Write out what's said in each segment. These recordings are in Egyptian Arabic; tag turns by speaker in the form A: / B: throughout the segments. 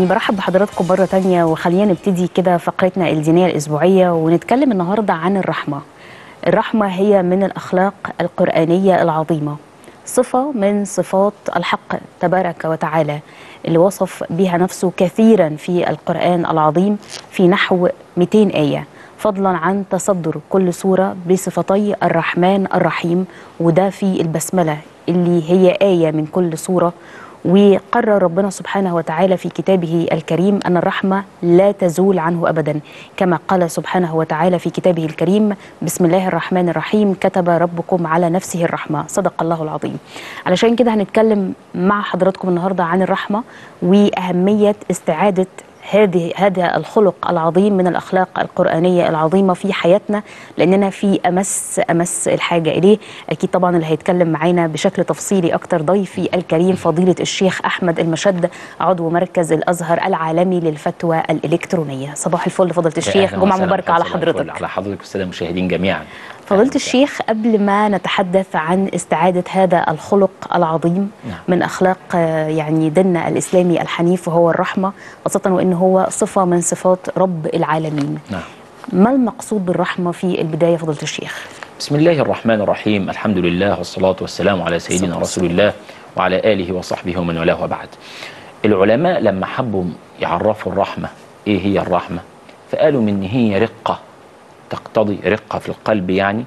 A: يعني برحب بحضراتكم مرة تانية وخلينا نبتدي كده فقرتنا الدينية الأسبوعية ونتكلم النهاردة عن الرحمة الرحمة هي من الأخلاق القرآنية العظيمة صفة من صفات الحق تبارك وتعالى اللي وصف بها نفسه كثيرا في القرآن العظيم في نحو 200 آية فضلا عن تصدر كل سورة بصفتي الرحمن الرحيم وده في البسملة اللي هي آية من كل سورة وقرر ربنا سبحانه وتعالى في كتابه الكريم أن الرحمة لا تزول عنه أبدا كما قال سبحانه وتعالى في كتابه الكريم بسم الله الرحمن الرحيم كتب ربكم على نفسه الرحمة صدق الله العظيم علشان كده هنتكلم مع حضراتكم النهاردة عن الرحمة وأهمية استعادة هذه هذا الخلق العظيم من الاخلاق القرانيه العظيمه في حياتنا لاننا في امس امس الحاجه اليه اكيد طبعا اللي هيتكلم معانا بشكل تفصيلي اكتر ضيفي الكريم فضيله الشيخ احمد المشد عضو مركز الازهر العالمي للفتوى الالكترونيه صباح الفل فضيله الشيخ
B: أهلاً
A: جمعه
B: وسهلاً
A: مباركه على
B: فضل الفل
A: حضرتك
B: على حضرتك والساده المشاهدين جميعا
A: فضيله
B: أهلاً
A: الشيخ قبل ما نتحدث عن استعاده هذا الخلق العظيم
B: نعم.
A: من اخلاق آه، يعني ديننا الاسلامي الحنيف وهو الرحمه خاصه وان هو صفه من صفات رب العالمين
B: نعم
A: ما المقصود بالرحمه في البدايه فضيله الشيخ
B: بسم الله الرحمن الرحيم الحمد لله والصلاة والسلام على سيدنا
A: صلى
B: رسول الله وعلى آله وصحبه ومن والاه وبعد العلماء لما حبوا يعرفوا الرحمة إيه هي الرحمة فقالوا من هي رقة تقتضي رقة في القلب يعني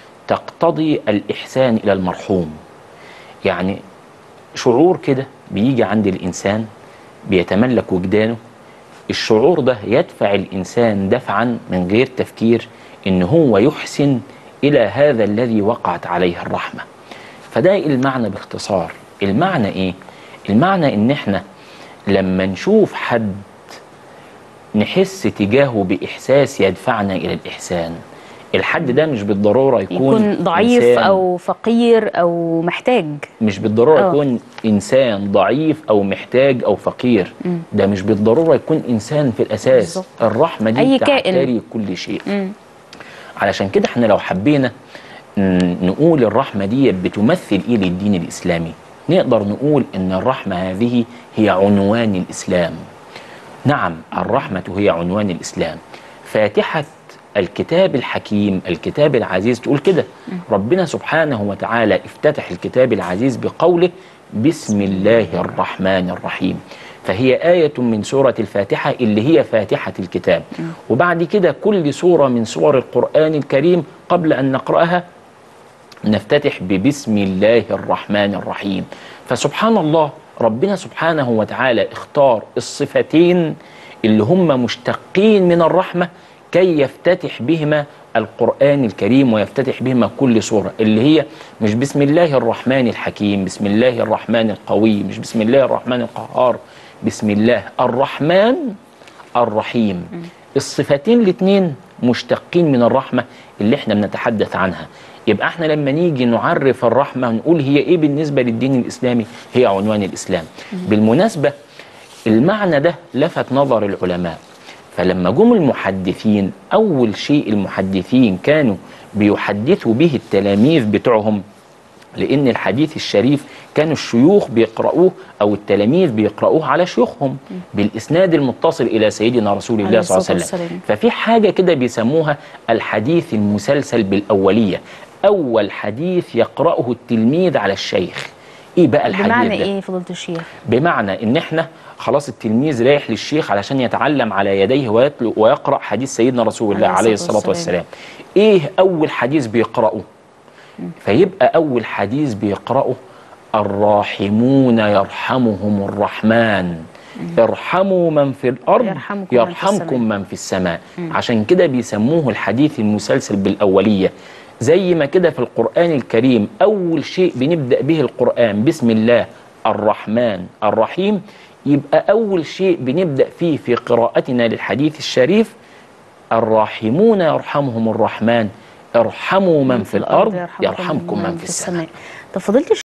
B: تقتضي الإحسان إلى المرحوم يعني شعور كده بيجي عند الإنسان بيتملك وجدانه الشعور ده يدفع الإنسان دفعا من غير تفكير إن هو يحسن إلى هذا الذي وقعت عليه الرحمة فده المعنى باختصار المعنى إيه؟ المعنى إن إحنا لما نشوف حد نحس تجاهه بإحساس يدفعنا إلى الإحسان الحد ده مش بالضرورة يكون,
A: يكون ضعيف
B: إنسان
A: او فقير او محتاج
B: مش بالضرورة
A: آه.
B: يكون إنسان ضعيف أو محتاج أو فقير ده مش بالضرورة يكون إنسان في الأساس
A: بالظبط.
B: الرحمة دي
A: أي كائن.
B: تحتري كل شيء
A: مم.
B: علشان كده احنا لو حبينا ن- نقول الرحمة دي بتمثل ايه للدين الإسلامي نقدر نقول ان الرحمة هذه هي عنوان الإسلام نعم الرحمة هي عنوان الإسلام فاتحة الكتاب الحكيم الكتاب العزيز تقول كده ربنا سبحانه وتعالى افتتح الكتاب العزيز بقوله بسم الله الرحمن الرحيم فهي آية من سورة الفاتحة اللي هي فاتحة الكتاب وبعد كده كل سورة من سور القرآن الكريم قبل أن نقرأها نفتتح ببسم الله الرحمن الرحيم فسبحان الله ربنا سبحانه وتعالى اختار الصفتين اللي هم مشتقين من الرحمة كي يفتتح بهما القرآن الكريم ويفتتح بهما كل سورة اللي هي مش بسم الله الرحمن الحكيم بسم الله الرحمن القوي مش بسم الله الرحمن القهار بسم الله الرحمن الرحيم الصفتين الاثنين مشتقين من الرحمة اللي احنا بنتحدث عنها يبقى احنا لما نيجي نعرف الرحمة نقول هي ايه بالنسبة للدين الإسلامي هي عنوان الإسلام بالمناسبة المعنى ده لفت نظر العلماء فلما جم المحدثين أول شيء المحدثين كانوا بيحدثوا به التلاميذ بتوعهم لأن الحديث الشريف كانوا الشيوخ بيقرأوه أو التلاميذ بيقرأوه على شيوخهم بالإسناد المتصل إلى سيدنا رسول الله
A: عليه
B: صلى الله عليه
A: الصلاة
B: وسلم
A: والسلام.
B: ففي حاجة كده بيسموها الحديث المسلسل بالأولية أول حديث يقرأه التلميذ على الشيخ إيه بقى الحديث
A: بمعنى
B: ده؟
A: ايه فضيله الشيخ
B: بمعنى ان احنا خلاص التلميذ رايح للشيخ علشان يتعلم على يديه ويتلو ويقرا حديث سيدنا رسول الله
A: عليه
B: عليه
A: الصلاة
B: الصلاه
A: والسلام.
B: والسلام ايه اول حديث بيقراه فيبقى اول حديث بيقراه الراحمون يرحمهم الرحمن ارحموا من في الارض
A: يرحمكم من في
B: يرحمكم
A: السماء.
B: من في السماء عشان كده بيسموه الحديث المسلسل بالاوليه زي ما كده في القران الكريم اول شيء بنبدا به القران بسم الله الرحمن الرحيم يبقى اول شيء بنبدا فيه في قراءتنا للحديث الشريف الراحمون يرحمهم الرحمن ارحموا من في الارض يرحمكم من في السماء
A: طب فضيله